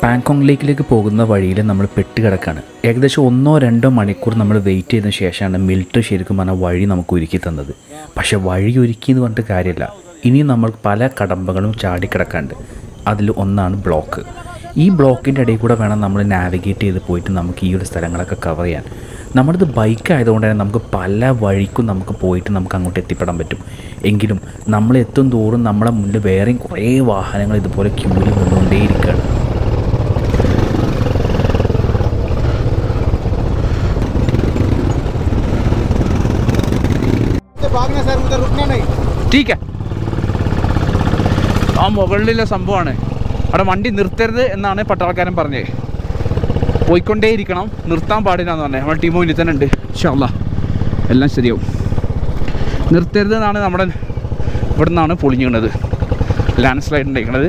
പാങ്കോങ് ലേക്കിലേക്ക് പോകുന്ന വഴിയിൽ നമ്മൾ പെട്ടുകിടക്കാണ് ഏകദേശം ഒന്നോ രണ്ടോ മണിക്കൂർ നമ്മൾ വെയിറ്റ് ചെയ്തതിന് ശേഷമാണ് മിലിറ്ററി ശരിക്കും പറഞ്ഞാൽ വഴി നമുക്ക് ഒരുക്കി തന്നത് പക്ഷേ വഴി ഒരുക്കി എന്ന് പറഞ്ഞിട്ട് കാര്യമില്ല ഇനിയും നമ്മൾ പല കടമ്പകളും ചാടിക്കിടക്കാണ്ട് അതിൽ ഒന്നാണ് ബ്ലോക്ക് ഈ ബ്ലോക്കിൻ്റെ ഇടയിൽ കൂടെ വേണം നമ്മൾ നാവിഗേറ്റ് ചെയ്ത് പോയിട്ട് നമുക്ക് ഈ ഒരു സ്ഥലങ്ങളൊക്കെ കവർ ചെയ്യാൻ നമ്മളിത് ബൈക്ക് ആയതുകൊണ്ട് തന്നെ നമുക്ക് പല വഴിക്കും നമുക്ക് പോയിട്ട് നമുക്ക് അങ്ങോട്ട് എത്തിപ്പെടാൻ പറ്റും എങ്കിലും നമ്മൾ എത്തും തോറും നമ്മളെ മുന്നിൽ വേറെയും കുറേ വാഹനങ്ങൾ ഇതുപോലെ ക്യൂവിൽ നിന്നുകൊണ്ടേയിരിക്കുകയാണ് भागना सर उधर रुकना नहीं ടീക്ക ആ മുകളിലെ സംഭവമാണ് അവിടെ വണ്ടി നിർത്തരുത് എന്നാണ് പട്ടാളക്കാരൻ പറഞ്ഞത് പോയിക്കൊണ്ടേയിരിക്കണം നിർത്താൻ പാടില്ല എന്ന് പറഞ്ഞത് നമ്മുടെ ടീം മുന്നിൽ തന്നെ ഉണ്ട് ഇൻഷാല്ലാ എല്ലാം ശരിയാവും നിർത്തരുത് എന്നാണ് നമ്മുടെ ഇവിടെ നിന്നാണ് പൊളിഞ്ഞിക്കണത് ലാൻഡ് സ്ലൈഡ് ഉണ്ടായിരിക്കണത്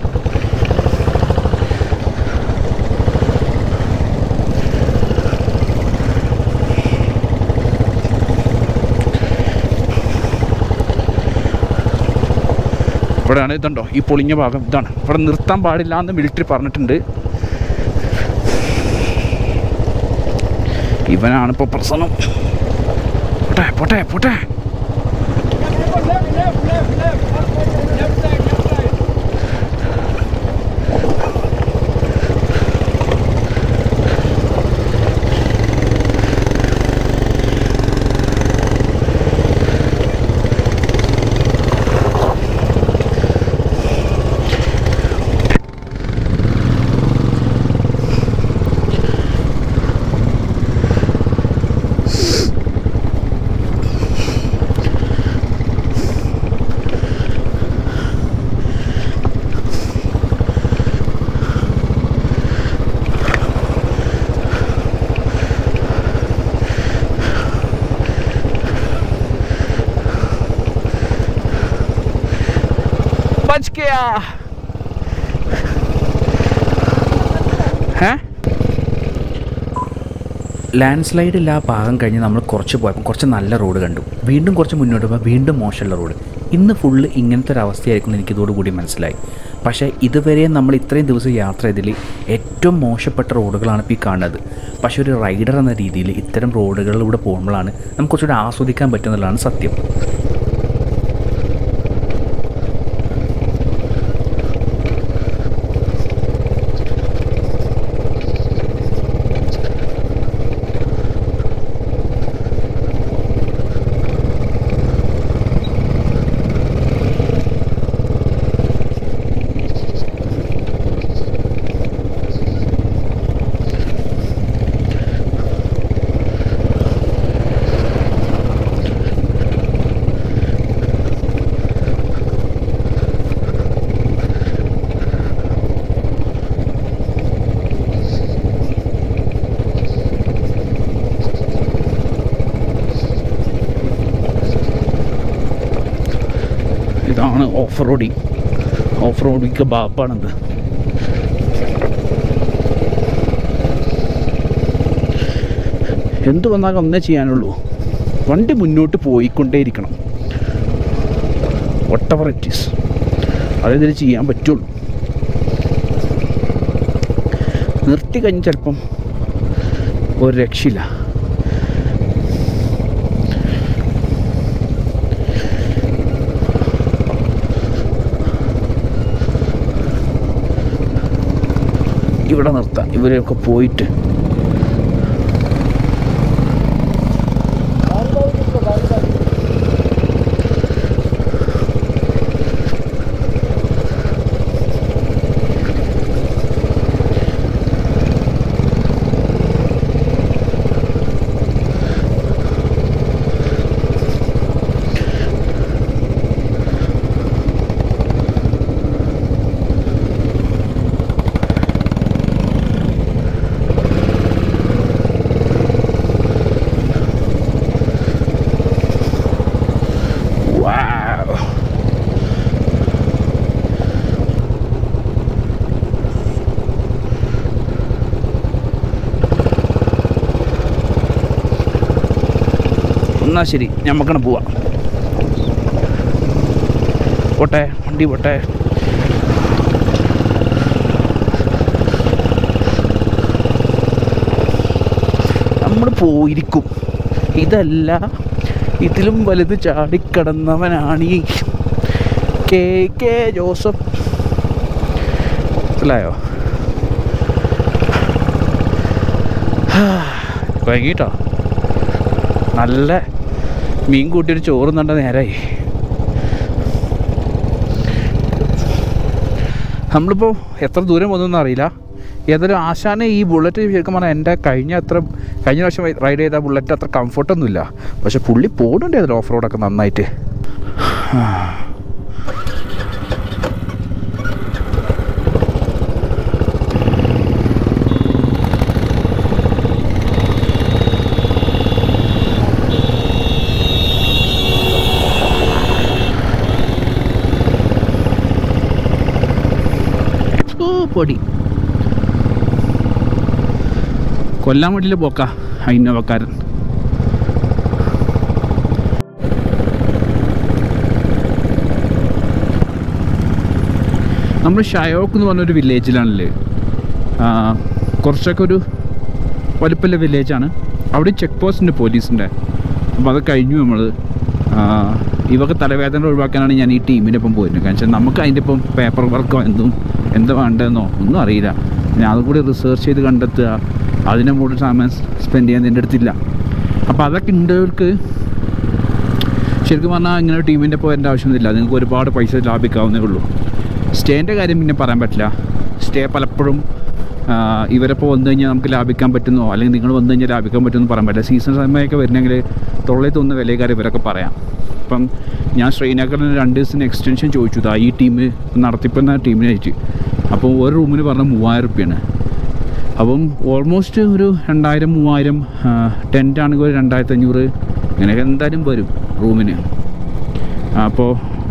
ഇവിടെയാണ് ഇതുണ്ടോ ഈ പൊളിഞ്ഞ ഭാഗം ഇതാണ് ഇവിടെ നിർത്താൻ പാടില്ല എന്ന് മിലിറ്ററി പറഞ്ഞിട്ടുണ്ട് ഇവനാണ് ഇപ്പോൾ പ്രശ്നം പോട്ടെ പോട്ടെ പോട്ടെ बच गया है ലാൻഡ് സ്ലൈഡില്ല ആ ഭാഗം കഴിഞ്ഞ് നമ്മൾ കുറച്ച് പോയപ്പോൾ കുറച്ച് നല്ല റോഡ് കണ്ടു വീണ്ടും കുറച്ച് മുന്നോട്ട് പോയപ്പോൾ വീണ്ടും മോശമുള്ള റോഡ് ഇന്ന് ഫുള്ള് ഇങ്ങനത്തെ ഒരു അവസ്ഥയായിരിക്കും എന്ന് എനിക്കിതോടുകൂടി മനസ്സിലായി പക്ഷേ ഇതുവരെ നമ്മൾ ഇത്രയും ദിവസം യാത്ര ചെയ്തതിൽ ഏറ്റവും മോശപ്പെട്ട റോഡുകളാണ് ഇപ്പോൾ ഈ കാണുന്നത് പക്ഷേ ഒരു റൈഡർ എന്ന രീതിയിൽ ഇത്തരം റോഡുകളിലൂടെ പോകുമ്പോഴാണ് നമുക്ക് കുറച്ചുകൂടി ആസ്വദിക്കാൻ പറ്റുന്നതാണ് സത്യം ഇതാണ് ഓഫ് റോഡിങ് ഓഫ് റോഡിങ് ബാപ്പാണിത് എന്ത് വന്നാലും ഒന്നേ ചെയ്യാനുള്ളൂ വണ്ടി മുന്നോട്ട് പോയിക്കൊണ്ടേയിരിക്കണം വട്ടവർ ഇറ്റ് ഈസ് അതേ ഇതിൽ ചെയ്യാൻ പറ്റുള്ളൂ നിർത്തി കഴിഞ്ഞ് ചിലപ്പം ഒരു രക്ഷയില്ല ഇവിടെ നിർത്താം ഇവരെയൊക്കെ പോയിട്ട് വാവ് എന്നാ ശരി ഞമ്മക്കണ പോവാം പോട്ടെ വണ്ടി പോട്ടെ പോയിരിക്കും ഇതല്ല ഇതിലും വലുത് ചാടിക്കടന്നവനാണ് ഈ കെ കെ ജോസഫ് മനസ്സിലായോ വൈകിട്ടോ നല്ല മീൻ കൂട്ടിയൊരു ചോറ് നണ്ട നേരായി നമ്മളിപ്പോൾ എത്ര ദൂരം വന്നൊന്നും അറിയില്ല ഏതായാലും ആശാനെ ഈ ബുള്ളറ്റ് ശരിക്കും പറഞ്ഞാൽ എൻ്റെ കഴിഞ്ഞ അത്ര കഴിഞ്ഞ പ്രാവശ്യം റൈഡ് ചെയ്ത ബുള്ളറ്റ് അത്ര കംഫർട്ടൊന്നുമില്ല പക്ഷെ പുള്ളി പോകുന്നുണ്ട് അതിൽ ഓഫ് റോഡൊക്കെ നന്നായിട്ട് ഓ പൊടി കൊല്ലാൻ വേണ്ടിയില്ല പോക്ക ഇന്നോവക്കാരൻ നമ്മൾ ഷയോക്ക് എന്ന് പറഞ്ഞൊരു വില്ലേജിലാണല്ലേ ആ, കുറച്ചൊക്കെ ഒരു വലിപ്പമുള്ള വില്ലേജാണ് അവിടെ ചെക്ക് പോസ്റ്റുണ്ട് പോലീസിൻ്റെ അപ്പോൾ അത് കഴിഞ്ഞു നമ്മൾ ഇവക്ക് തലവേദന ഒഴിവാക്കാനാണ് ഞാൻ ഈ ടീമിൻ്റെ ഒപ്പം പോയിരുന്നത് കാരണം വെച്ചാൽ നമുക്ക് അതിൻ്റെ ഇപ്പം പേപ്പർ വർക്കോ എന്തും എന്താ വേണ്ടതെന്നോ ഒന്നും അറിയില്ല ഞാൻ അതും കൂടി റിസർച്ച് ചെയ്ത് കണ്ടെത്തുക അതിനെ കൂടുതൽ സമയം സ്പെൻഡ് ചെയ്യാൻ എൻ്റെ അടുത്തില്ല അപ്പോൾ അതൊക്കെ ഉണ്ടവർക്ക് ശരിക്കും പറഞ്ഞാൽ ഇങ്ങനെ ടീമിൻ്റെ പോകേണ്ട ആവശ്യമൊന്നുമില്ല നിങ്ങൾക്ക് ഒരുപാട് പൈസ ലാഭിക്കാവുന്നേ ഉള്ളൂ സ്റ്റേൻ്റെ കാര്യം പിന്നെ പറയാൻ പറ്റില്ല സ്റ്റേ പലപ്പോഴും ആ, ഇവരപ്പോൾ വന്നു കഴിഞ്ഞാൽ നമുക്ക് ലാഭിക്കാൻ പറ്റുന്നോ അല്ലെങ്കിൽ നിങ്ങൾ വന്നു കഴിഞ്ഞാൽ ലാഭിക്കാൻ പറ്റുമെന്ന് പറയാൻ പറ്റില്ല സീസൺ സമയമൊക്കെ വരുന്നെങ്കിൽ തൊള്ളയിൽ തോന്നുന്ന വിലക്കാർ ഇവരൊക്കെ പറയാം അപ്പം ഞാൻ ശ്രീനഗറിന് രണ്ട് ദിവസത്തിന് എക്സ്റ്റൻഷൻ ചോദിച്ചു ഇതാ ഈ ടീം നടത്തിപ്പുന്ന ടീമിനെ അയച്ചു അപ്പോൾ ഒരു റൂമിന് പറഞ്ഞ മൂവായിരം റുപ്യാണ് അപ്പം ഓൾമോസ്റ്റ് ഒരു രണ്ടായിരം മൂവായിരം ടെൻ്റ് ആണെങ്കിൽ ഒരു രണ്ടായിരത്തി അഞ്ഞൂറ് ഇങ്ങനെയൊക്കെ എന്തായാലും വരും റൂമിന് അപ്പോൾ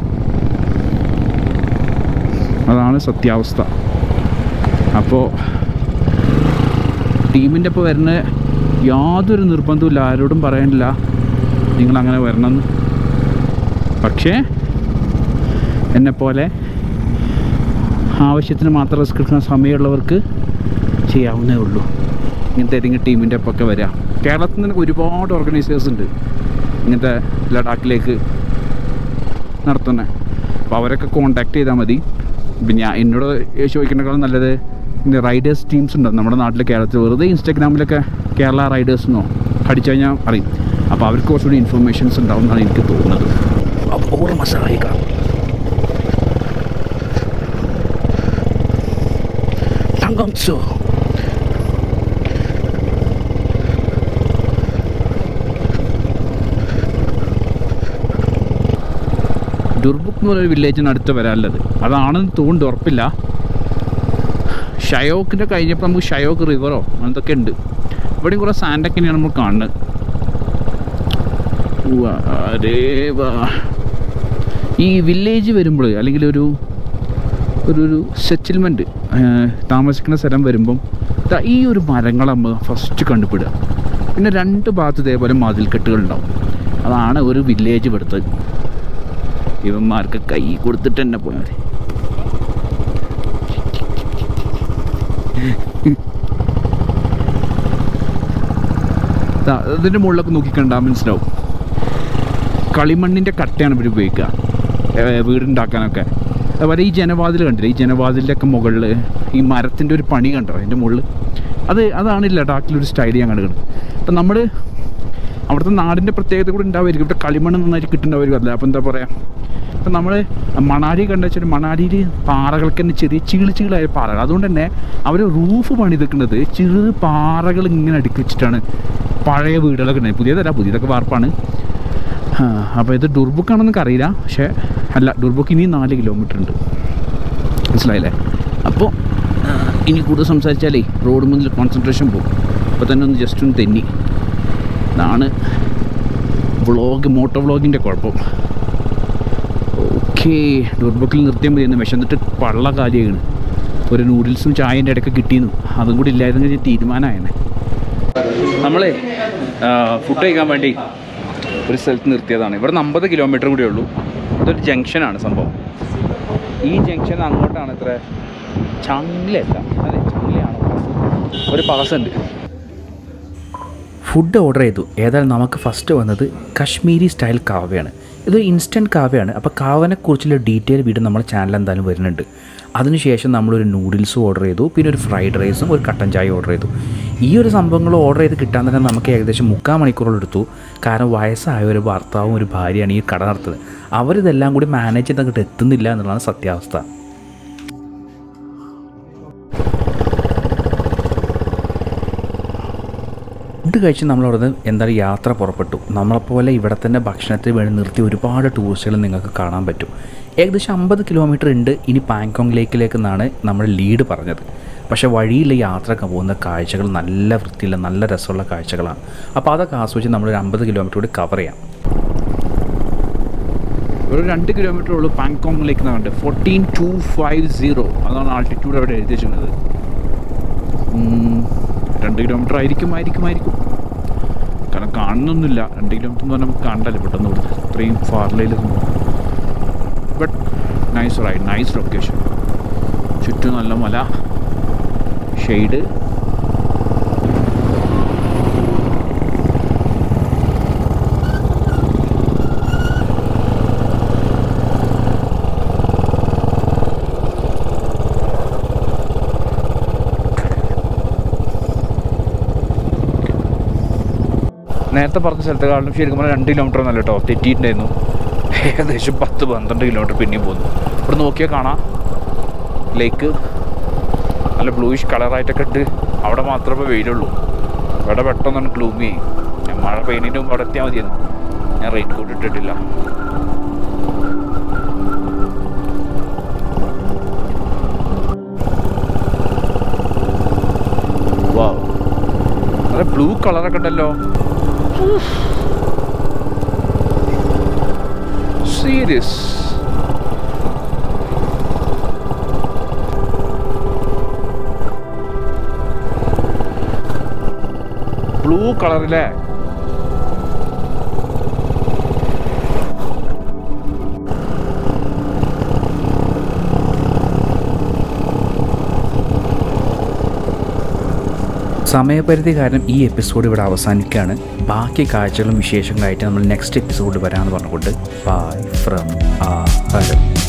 അതാണ് സത്യാവസ്ഥ അപ്പോൾ ടീമിൻ്റെ ഇപ്പോൾ വരുന്ന യാതൊരു നിർബന്ധമില്ല ആരോടും പറയാനില്ല നിങ്ങളങ്ങനെ വരണമെന്ന് പക്ഷേ എന്നെപ്പോലെ ആവശ്യത്തിന് മാത്രം റിസ്ക് എടുക്കുന്ന സമയമുള്ളവർക്ക് ചെയ്യാവുന്നേ ഉള്ളൂ ഇങ്ങനത്തെ ഏതെങ്കിലും ടീമിൻ്റെ ഒപ്പൊക്കെ വരിക കേരളത്തിൽ നിന്ന് ഒരുപാട് ഓർഗനൈസേഴ്സ് ഉണ്ട് ഇങ്ങനത്തെ ലഡാക്കിലേക്ക് നടത്തുന്നത് അപ്പോൾ അവരൊക്കെ കോണ്ടാക്ട് ചെയ്താൽ മതി ഇപ്പം ഞാൻ എന്നോട് ചോദിക്കുന്നതിനേക്കാളും നല്ലത് ഇങ്ങനെ റൈഡേഴ്സ് ടീംസ് ഉണ്ട് നമ്മുടെ നാട്ടിൽ കേരളത്തിൽ വെറുതെ ഇൻസ്റ്റാഗ്രാമിലൊക്കെ കേരള റൈഡേഴ്സ് എന്നോ അടിച്ചു കഴിഞ്ഞാൽ അറിയും അപ്പോൾ അവർക്ക് കുറച്ചുകൂടി ഇൻഫർമേഷൻസ് ഉണ്ടാവും എന്നാണ് എനിക്ക് തോന്നുന്നത് അപൂർവ സഹായിക തങ്കം സോ ഡുർബുക്ക് എന്ന് പറയുന്ന വില്ലേജിന് അടുത്ത് വരാനുള്ളത് അതാണെന്ന് തോന്നുന്നു ഉറപ്പില്ല ഷയോക്കിൻ്റെ കഴിഞ്ഞപ്പോൾ നമുക്ക് ഷയോക്ക് റിവറോ അങ്ങനത്തൊക്കെ ഉണ്ട് ഇവിടെയും കുറേ സാൻഡൊക്കെയാണ് നമ്മൾ കാണുന്നത് ഉവ്വ, അരേ വാ. ഈ വില്ലേജ് വരുമ്പോൾ അല്ലെങ്കിൽ ഒരു ഒരു ഒരു സെറ്റിൽമെൻറ്റ് താമസിക്കുന്ന സ്ഥലം വരുമ്പം ദാ ഈ ഒരു മരങ്ങൾ നമ്മൾ ഫസ്റ്റ് കണ്ടുപിടുക പിന്നെ രണ്ട് ഭാഗത്ത് ഇതേപോലെ മതിൽക്കെട്ടുകളുണ്ടാവും അതാണ് ഒരു വില്ലേജ് ഇവിടുത്തെ ഇവന്മാർക്ക് കൈ കൊടുത്തിട്ട് തന്നെ പോയാൽ മതി ദാ, ഇതിൻ്റെ മുകളിലൊക്കെ നോക്കിക്കണ്ടാ മനസ്സിലാവും കളിമണ്ണിൻ്റെ കട്ടയാണ് ഇവർ ഉപയോഗിക്കുക ഏ, വീടുണ്ടാക്കാനൊക്കെ അതുപോലെ ഈ ജനവാതിൽ കണ്ടില്ലേ ഈ ജനവാതിലിൻ്റെ ഒക്കെ മുകളിൽ ഈ മരത്തിൻ്റെ ഒരു പണി കണ്ടോ അതിൻ്റെ മുകളിൽ അത് അതാണ് ലഡാക്കിലൊരു സ്റ്റൈൽ ഞാൻ കണ്ടുക്കുന്നത് അപ്പം നമ്മൾ അവിടുത്തെ നാടിൻ്റെ പ്രത്യേകത കൂടി ഉണ്ടാവുമായിരിക്കും ഇവിടെ കളിമണ്ണ് നന്നായിട്ട് കിട്ടുന്നുണ്ടാവുമായിരിക്കും അല്ലേ അപ്പോൾ എന്താ പറയുക ഇപ്പം നമ്മൾ മണാലി കണ്ട വെച്ചാൽ മണാലിയിൽ പാറകൾക്ക് തന്നെ ചെറിയ ചീള് ചീളായ പാറകൾ അതുകൊണ്ട് തന്നെ അവർ റൂഫ് പണിതെക്കുന്നത് ചെറു പാറകൾ ഇങ്ങനെ അടുക്കി വെച്ചിട്ടാണ് പഴയ വീടുകളൊക്കെ ഉണ്ടായി പുതിയതല്ല പുതിയതൊക്കെ വാർപ്പാണ് അപ്പോൾ ഇത് ഡുർബുക്കാണെന്ന് എനിക്ക് അറിയില്ല പക്ഷേ അല്ല ഡുർബുക്ക് ഇനി നാല് കിലോമീറ്റർ ഉണ്ട് മനസ്സിലായില്ലേ അപ്പോൾ ഇനി കൂടുതൽ സംസാരിച്ചാലേ റോഡ് മുന്നിൽ കോൺസെൻട്രേഷൻ പോകും അപ്പോൾ തന്നെ ഒന്ന് ജസ്റ്റ് ഒന്ന് തെന്നി ഇതാണ് വ്ളോഗ് മോട്ടോ വ്ളോഗിൻ്റെ കുഴപ്പം ഓക്കേ ഡോർബുക്കിൽ നിർത്തിയാൽ മതി എന്ന് വിശന്നിട്ട് പള്ള കാര്യമാണ് ഒരു നൂഡിൽസും ചായൻ്റെ ഇടയ്ക്ക് കിട്ടിയിരുന്നു അതും കൂടി ഇല്ലായിരുന്നെങ്കിൽ തീരുമാനമായേനെ നമ്മളെ ഫുഡ് കഴിക്കാൻ വേണ്ടി ഒരു സ്ഥലത്ത് നിർത്തിയതാണ് ഇവിടെ നിന്ന് അമ്പത് കിലോമീറ്റർ കൂടിയേ ഉള്ളൂ ഇതൊരു ജംഗ്ഷനാണ് സംഭവം ഈ ജംഗ്ഷൻ അങ്ങോട്ടാണ് ഇത്ര ചങ്ങിലല്ല അതെ ചങ്ങിലാണോ ഒരു പാസ് ഉണ്ട് ഫുഡ് ഓർഡർ ചെയ്തു ഏതായാലും നമുക്ക് ഫസ്റ്റ് വന്നത് കശ്മീരി സ്റ്റൈൽ കാവയാണ് ഇതൊരു ഇൻസ്റ്റൻറ്റ് കാവയാണ് അപ്പോൾ കാവനെക്കുറിച്ചുള്ള ഡീറ്റെയിൽ വീഡിയോ നമ്മുടെ ചാനൽ എന്തായാലും വരുന്നുണ്ട് അതിനുശേഷം നമ്മളൊരു നൂഡിൽസും ഓർഡർ ചെയ്തു പിന്നെ ഒരു ഫ്രൈഡ് റൈസും ഒരു കട്ടൻ ചായ ഓർഡർ ചെയ്തു ഈ ഒരു സംഭവങ്ങൾ ഓർഡർ ചെയ്ത് കിട്ടാൻ തന്നെ നമുക്ക് ഏകദേശം മുക്കാൽ മണിക്കൂറോളം എടുത്തു കാരണം വയസ്സായ ഒരു ഭർത്താവും ഒരു ഭാര്യയാണ് ഈ കട നടത്തുന്നത് അവരിതെല്ലാം കൂടി മാനേജ് ചെയ്ത് അങ്ങോട്ട് എത്തുന്നില്ല എന്നുള്ളതാണ് സത്യാവസ്ഥ ഫുഡ് കഴിച്ച് നമ്മളവിടെ എന്താ യാത്ര പുറപ്പെട്ടു നമ്മളെപ്പോലെ ഇവിടെ തന്നെ ഭക്ഷണത്തിന് വേണ്ടി നിർത്തി ഒരുപാട് ടൂറിസ്റ്റുകൾ നിങ്ങൾക്ക് കാണാൻ പറ്റും ഏകദേശം അമ്പത് കിലോമീറ്റർ ഉണ്ട് ഇനി പാങ്കോങ് ലേക്കിലേക്ക് എന്നാണ് നമ്മൾ ലീഡ് പറഞ്ഞത് പക്ഷേ വഴിയിൽ യാത്രയൊക്കെ പോകുന്ന കാഴ്ചകൾ നല്ല വൃത്തിയുള്ള നല്ല രസമുള്ള കാഴ്ചകളാണ് അപ്പോൾ അതൊക്കെ ആസ്വദിച്ച് നമ്മളൊരു അമ്പത് കിലോമീറ്റർ കൂടി കവർ ചെയ്യാം ഒരു രണ്ട് കിലോമീറ്റർ ഉള്ളൂ പാങ്കോങ്ങിലേക്ക് നിന്നുണ്ട് ഫോർട്ടീൻ ടു ഫൈവ് സീറോ അതാണ് ആൾട്ടിറ്റ്യൂഡ് അവിടെ എഴുതി വെച്ചിരുന്നത് ഉം, രണ്ട് കിലോമീറ്റർ ആയിരിക്കും ആയിരിക്കും ആയിരിക്കും കാരണം കാണുന്നൊന്നുമില്ല രണ്ട് കിലോമീറ്റർ എന്ന് പറഞ്ഞാൽ നമുക്ക് കാണണ്ടല്ലോ പെട്ടെന്ന് ഇവിടെ ഇത്രയും ഫാറിലയിൽ but nice ride nice location ചുറ്റും നല്ല മല ഷെയ്ഡ് നേരത്തെ പറഞ്ഞ സ്ഥലത്തെക്കാളും ശരിക്കും പറഞ്ഞാൽ രണ്ട് കിലോമീറ്റർ ഒന്നല്ല കേട്ടോ തെറ്റിയിട്ടുണ്ടായിരുന്നു ഏകദേശം പത്ത് പന്ത്രണ്ട് കിലോമീറ്റർ പിന്നെയും പോകുന്നു ഇവിടെ നോക്കിയാൽ കാണാം ലേക്ക് നല്ല ബ്ലൂയിഷ് കളറായിട്ടൊക്കെ ഇട്ട് അവിടെ മാത്രമേ വെയിലുള്ളൂ ഇവിടെ പെട്ടെന്നാണ് ഗ്ലൂമി ഞാൻ മഴ പെയിൻറ്റിൻ്റെ മുമ്പ് അവിടെ എത്തിയാൽ മതിയെന്ന് ഞാൻ റെയിൻ കോട്ട് ഇട്ടിട്ടില്ല വാ നല്ല ബ്ലൂ കളറൊക്കെ ഉണ്ടല്ലോ സീരിയസ് ബ്ലൂ കളറിലെ സമയപരിധി കാരണം ഈ എപ്പിസോഡ് ഇവിടെ അവസാനിക്കുകയാണ് ബാക്കി കാഴ്ചകളും വിശേഷങ്ങളായിട്ട് നമ്മൾ നെക്സ്റ്റ് എപ്പിസോഡ് വരാമെന്ന് പറഞ്ഞുകൊണ്ട് ബൈ ഫ്രം ആ ഹരം